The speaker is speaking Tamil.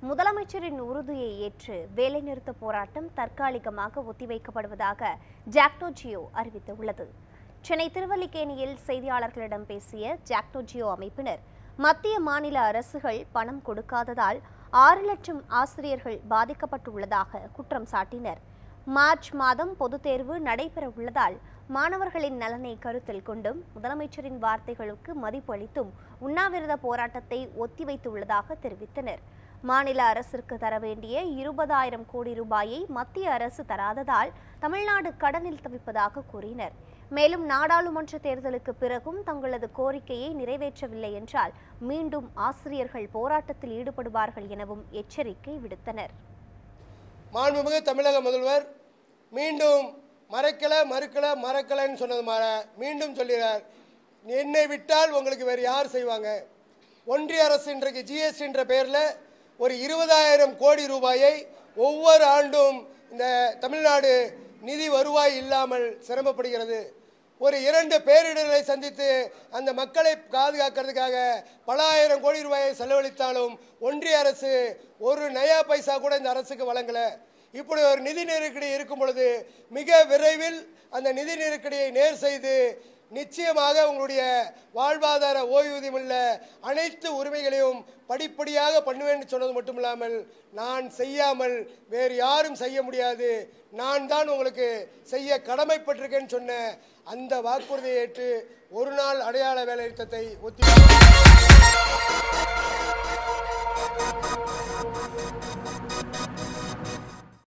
முதலமைச்சரின் உறுதியை ஏற்று வேலைநிறுத்த போராட்டம் தற்காலிகமாக ஒத்திவைக்கப்படுவதாக ஜாக்டோ ஜியோ அறிவித்துள்ளது சென்னை திருவல்லிக்கேணியில் செய்தியாளர்களிடம் பேசிய ஜாக்டோ ஜியோ அமைப்பினர் மத்திய மாநில அரசுகள் பணம் கொடுக்காததால் ஆறு லட்சம் ஆசிரியர்கள் பாதிக்கப்பட்டுள்ளதாக குற்றம் சாட்டினர் மார்ச் மாதம் பொதுத் தேர்வு நடைபெற உள்ளதால் மாணவர்களின் நலனை கருத்தில் கொண்டும் முதலமைச்சரின் வார்த்தைகளுக்கு மதிப்பு அளித்தும் உண்ணாவிரத போராட்டத்தை ஒத்திவைத்துள்ளதாக தெரிவித்தனர் மாநில அரசிற்கு தர வேண்டிய இருபதாயிரம் கோடி ரூபாயை மத்திய அரசு தராததால் தமிழ்நாடு கடனில் தவிப்பதாக கூறினர் மேலும் நாடாளுமன்ற தேர்தலுக்கு பிறகும் தங்களது கோரிக்கையை நிறைவேற்றவில்லை என்றால் மீண்டும் ஆசிரியர்கள் போராட்டத்தில் ஈடுபடுவார்கள் எனவும் எச்சரிக்கை விடுத்தனர் மாண்புமிகு தமிழக முதல்வர் மீண்டும் மறைக்கல மறுக்கல மறக்கலன்னு சொன்னது மாற மீண்டும் சொல்கிறார் என்னை விட்டால் உங்களுக்கு வேறு யார் செய்வாங்க ஒன்றிய அரசு இன்றைக்கு ஜிஎஸ்டி என்ற பெயரில் ஒரு இருபதாயிரம் கோடி ரூபாயை ஒவ்வொரு ஆண்டும் இந்த தமிழ்நாடு நிதி வருவாய் இல்லாமல் சிரமப்படுகிறது ஒரு இரண்டு பேரிடர்களை சந்தித்து அந்த மக்களை பாதுகாக்கிறதுக்காக பல ஆயிரம் கோடி ரூபாயை செலவழித்தாலும் ஒன்றிய அரசு ஒரு நயா பைசா கூட இந்த அரசுக்கு வழங்கலை இப்படி ஒரு நிதி நெருக்கடி இருக்கும் பொழுது மிக விரைவில் அந்த நிதி நெருக்கடியை நேர் செய்து நிச்சயமாக உங்களுடைய வாழ்வாதார ஓய்வூதியம் உள்ள அனைத்து உரிமைகளையும் படிப்படியாக பண்ணுவேன் சொன்னது மட்டும் இல்லாமல் நான் செய்யாமல் வேறு யாரும் செய்ய முடியாது நான் தான் உங்களுக்கு செய்ய கடமைப்பட்டிருக்கேன்னு சொன்ன அந்த வாக்குறுதியை ஏற்று ஒரு நாள் அடையாள வேலை நிறுத்தத்தை ஒத்தி